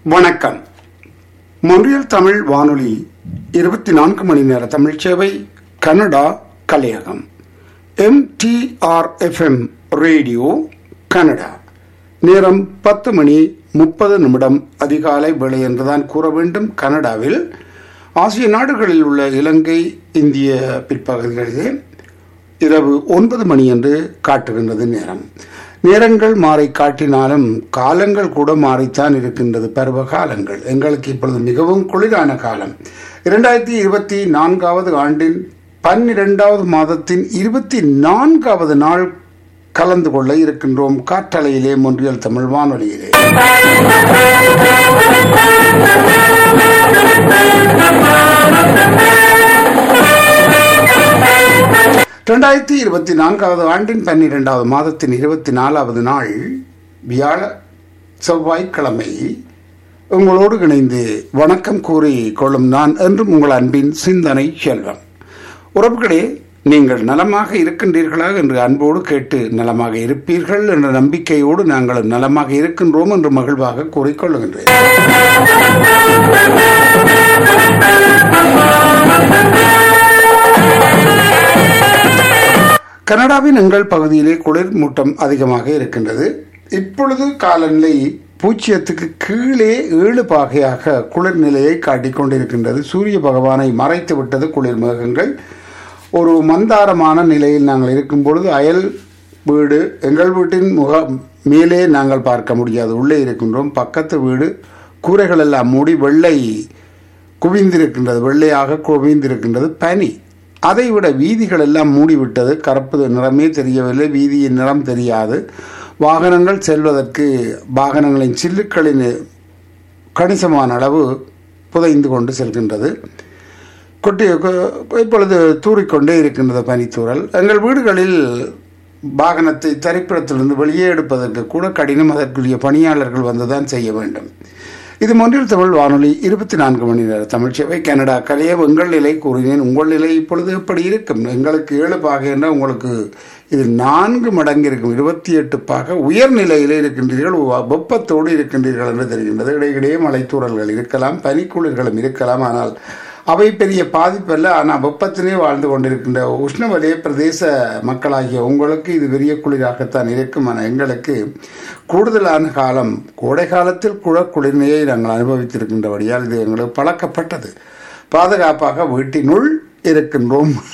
வணக்கம் மொன்றியல் தமிழ் வானொலி இருபத்தி நான்கு மணி நேர தமிழ் சேவை கனடா கலையகம் எம்டிஆர்எஃப்எம் ரேடியோ கனடா நேரம் பத்து மணி முப்பது நிமிடம் அதிகாலை வேளை என்றுதான் கூற வேண்டும் கனடாவில் ஆசிய நாடுகளில் உள்ள இலங்கை இந்திய பிற்பகுதிகளிலே இரவு ஒன்பது மணி என்று காட்டுகின்றது நேரம் நேரங்கள் மாறி காட்டினாலும் காலங்கள் கூட மாறித்தான் இருக்கின்றது பருவ காலங்கள் எங்களுக்கு இப்பொழுது மிகவும் குளிரான காலம் இரண்டாயிரத்தி இருபத்தி நான்காவது ஆண்டின் பன்னிரெண்டாவது மாதத்தின் இருபத்தி நான்காவது நாள் கலந்து கொள்ள இருக்கின்றோம் காற்றலையிலே மொன்றியல் தமிழ் வானொலியிலே இரண்டாயிரத்தி இருபத்தி நான்காவது ஆண்டின் பன்னிரெண்டாவது மாதத்தின் இருபத்தி நாலாவது நாள் வியாழ செவ்வாய்க்கிழமை உங்களோடு இணைந்து வணக்கம் கூறி கொள்ளும் நான் என்றும் உங்கள் அன்பின் சிந்தனை செல்வம் உறவுகளே நீங்கள் நலமாக இருக்கின்றீர்களா என்று அன்போடு கேட்டு நலமாக இருப்பீர்கள் என்ற நம்பிக்கையோடு நாங்கள் நலமாக இருக்கின்றோம் என்று மகிழ்வாக கூறிக்கொள்ளுகின்றேன் கனடாவின் எங்கள் பகுதியிலே குளிர் மூட்டம் அதிகமாக இருக்கின்றது இப்பொழுது காலநிலை பூஜ்ஜியத்துக்கு கீழே ஏழு பாகையாக குளிர் நிலையை காட்டிக் கொண்டிருக்கின்றது சூரிய பகவானை மறைத்து விட்டது குளிர் மேகங்கள் ஒரு மந்தாரமான நிலையில் நாங்கள் இருக்கும் பொழுது அயல் வீடு எங்கள் வீட்டின் முக மேலே நாங்கள் பார்க்க முடியாது உள்ளே இருக்கின்றோம் பக்கத்து வீடு கூரைகள் எல்லாம் மூடி வெள்ளை குவிந்திருக்கின்றது வெள்ளையாக குவிந்திருக்கின்றது பனி அதைவிட வீதிகள் எல்லாம் மூடிவிட்டது கருப்பு நிறமே தெரியவில்லை வீதியின் நிறம் தெரியாது வாகனங்கள் செல்வதற்கு வாகனங்களின் சில்லுக்களின் கணிசமான அளவு புதைந்து கொண்டு செல்கின்றது கொட்டி இப்பொழுது தூறிக்கொண்டே இருக்கின்றது பனித்தூரல் எங்கள் வீடுகளில் வாகனத்தை தரிப்பிடத்திலிருந்து வெளியே எடுப்பதற்கு கூட கடினம் அதற்குரிய பணியாளர்கள் வந்துதான் செய்ய வேண்டும் இது மொன்றில் தமிழ் வானொலி இருபத்தி நான்கு மணி நேர தமிழ் சேவை கனடா கலையம் எங்கள் நிலை கூறினேன் உங்கள் நிலை இப்பொழுது எப்படி இருக்கும் எங்களுக்கு ஏழு பாக என்றால் உங்களுக்கு இது நான்கு மடங்கு இருக்கும் இருபத்தி எட்டு பாக உயர்நிலையில் இருக்கின்றீர்கள் வெப்பத்தோடு இருக்கின்றீர்கள் என்று தெரிகின்றது இடையிடையே மலைத்தூரல்கள் இருக்கலாம் பனிக்குளிர்களும் இருக்கலாம் ஆனால் அவை பெரிய பாதிப்பல்ல ஆனால் வெப்பத்திலே வாழ்ந்து கொண்டிருக்கின்ற உஷ்ணவலய பிரதேச மக்களாகிய உங்களுக்கு இது பெரிய குளிராகத்தான் இருக்கும் ஆனால் எங்களுக்கு கூடுதலான காலம் கோடை காலத்தில் குழ குளிர்மையை நாங்கள் அனுபவித்திருக்கின்றபடியால் இது எங்களுக்கு பழக்கப்பட்டது பாதுகாப்பாக வீட்டினுள் இருக்கின்றோம்